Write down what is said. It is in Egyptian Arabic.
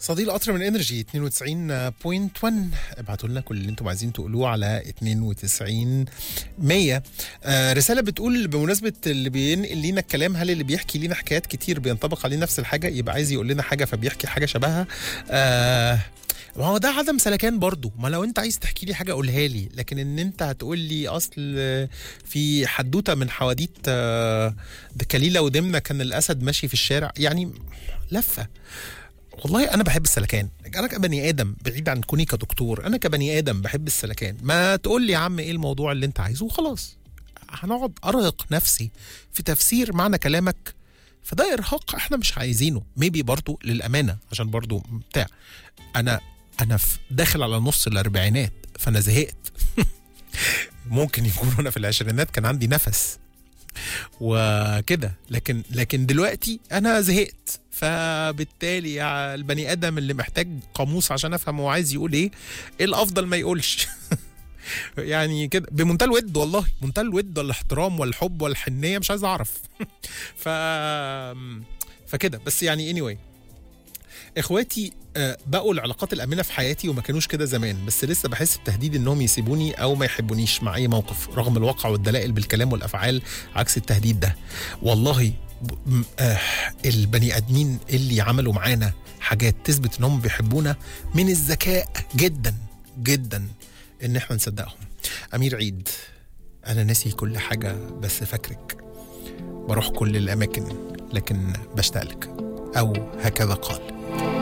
صديق القطر من انرجي 92.1 ابعتوا لنا كل اللي انتم عايزين تقولوه على 92 100 آه رساله بتقول بمناسبه اللي بينقل لينا الكلام هل اللي بيحكي لينا حكايات كتير بينطبق عليه نفس الحاجه يبقى عايز يقول لنا حاجه فبيحكي حاجه شبهها آه ما هو ده عدم سلكان برضو ما لو انت عايز تحكي لي حاجه قولها لي لكن ان انت هتقول لي اصل في حدوته من حواديت آه، ده كليله ودمنه كان الاسد ماشي في الشارع يعني لفه والله انا بحب السلكان انا كبني ادم بعيد عن كوني كدكتور انا كبني ادم بحب السلكان ما تقول لي يا عم ايه الموضوع اللي انت عايزه وخلاص هنقعد ارهق نفسي في تفسير معنى كلامك فده ارهاق احنا مش عايزينه ميبي برضو للامانه عشان برضو بتاع انا انا في داخل على نص الاربعينات فانا زهقت ممكن يكون انا في العشرينات كان عندي نفس وكده لكن لكن دلوقتي انا زهقت فبالتالي يا البني ادم اللي محتاج قاموس عشان افهم هو عايز يقول ايه ايه الافضل ما يقولش يعني كده بمنتهى الود والله منتهى الود والاحترام والحب والحنيه مش عايز اعرف ف فكده بس يعني anyway اخواتي آه، بقوا العلاقات الامنه في حياتي وما كانوش كده زمان بس لسه بحس بتهديد انهم يسيبوني او ما يحبونيش مع اي موقف رغم الواقع والدلائل بالكلام والافعال عكس التهديد ده والله ب- م- آه البني ادمين اللي عملوا معانا حاجات تثبت انهم بيحبونا من الذكاء جدا جدا ان احنا نصدقهم امير عيد انا ناسي كل حاجه بس فاكرك بروح كل الاماكن لكن بشتاق لك او هكذا قال